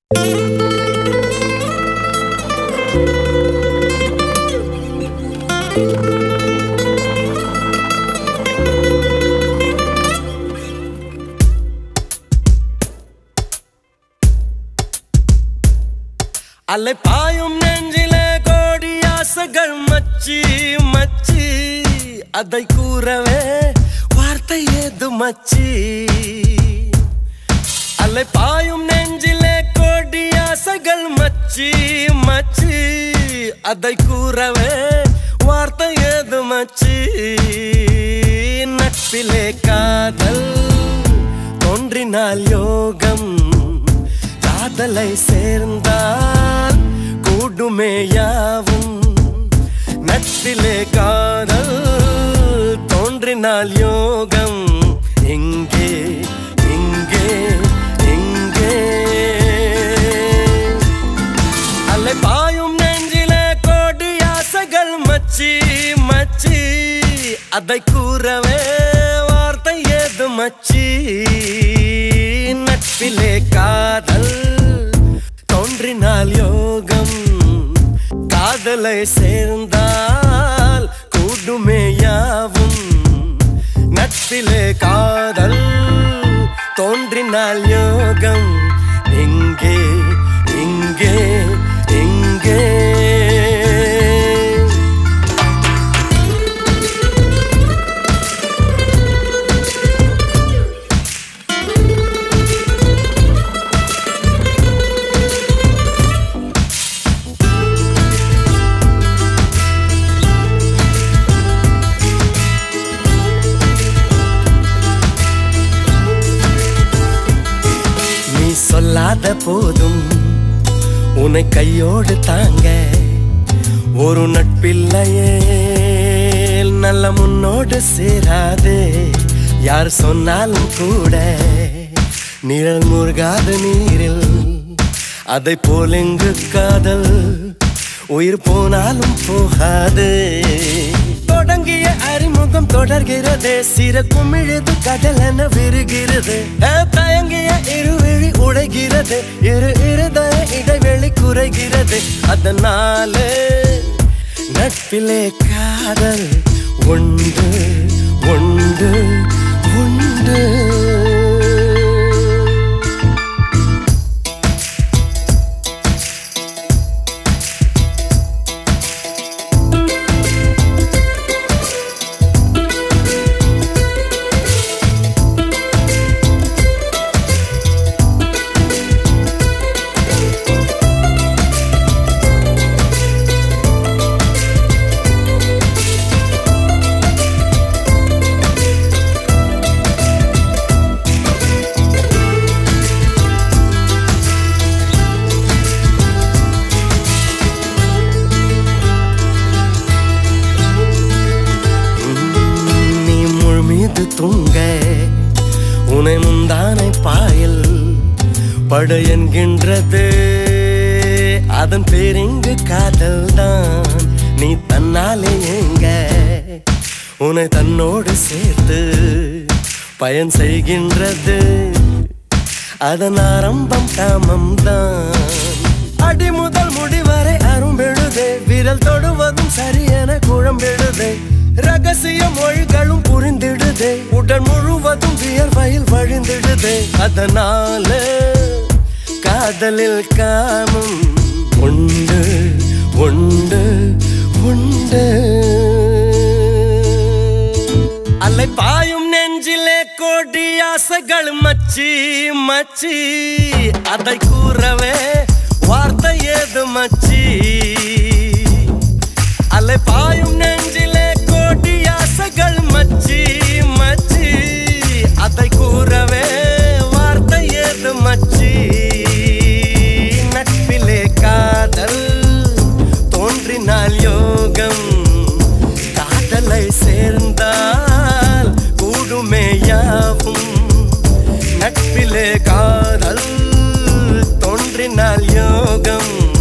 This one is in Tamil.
அலை பாயும் நெஞ்சிலே கோடி ஆசைகள் மச்சி மச்சி அதை கூறவே வார்த்தை ஏது மச்சி அலை பாயும் நெஞ்சிலே கோடி ஆசைகள் மச்சி மச்சி அதை கூறவே வார்த்தை ஏது மச்சி நட்பிலே காதல் தோன்றினால் யோகம் காதலை சேர்ந்தால் கூடுமே யாவும் நட்பிலே காதல் தோன்றினால் யோகம் எங்கே எங்கே எங்கே அலை பாயும் நெஞ்சிலே கோடி ஆசைகள் மச்சி மச்சி அதை கூறவே வார்த்தை ஏது மச்சி நட்பிலே காதல் தோன்றினால் யோகம் காதலை சேர்ந்தால் கூடுமே யாவும் நட்பிலே காதல் தோன்றினால் யோகம் எங்கே எங்கே எங்கே நீ சொல்லாத போதும் உன்னை கையோடு தாங்க ஒரு நட்பில்லையே நல்ல முன்னோடு சேராது யார் சொன்னாலும் கூட நிழல் முருகாத நீரில் அதை போல் எங்கு காதல் உயிர் போனாலும் போகாது தொடங்கிய அறிமுகம் தொடர்கிறது சிற குமிழுது கடல் என விருகிறது அஹ், தயங்கிய இருவிழி உடைகிறது இரு இருதய இடைவெளி குறைகிறது அதனால நட்பிலே காதல் உண்டு உண்டு உண்டு நீ முள் மீது தூங்க உனை முந்தானை பாயல் பட என்கின்றது அதன் பேரிங்கு காதல் தான் நீ தன்னாலே எங்க உன்னை தன்னோடு சேர்த்து பயன் செய்கின்றது அதன் ஆரம்பம் காமம் தான் அடி முதல் முடிவரை அரும்பெழுதே விரல் தொடுவதும் சரியென குழம்பெழுதே ரகசிய மொழிகளும் புரிந்திடுதே உடல் முழுவதும் வியர்வையில் வழிந்திடுதே அதனால காதலில் காமம் உண்டு உண்டு உண்டு அலை பாயும் நெஞ்சிலே கோடி ஆசைகள் மச்சி மச்சி அதை கூறவே வார்த்தை ஏது மச்சி அலை பாயும் நெஞ்சிலே கோடி ஆசைகள் மச்சி மச்சி அதை கூறவே வார்த்தை ஏது மச்சி நட்பிலே காதல் தோன்றினால் யோகம் காதலை சேர்ந்தால் கூடுமே யாவும் நட்பிலே காதல் தோன்றினால் யோகம்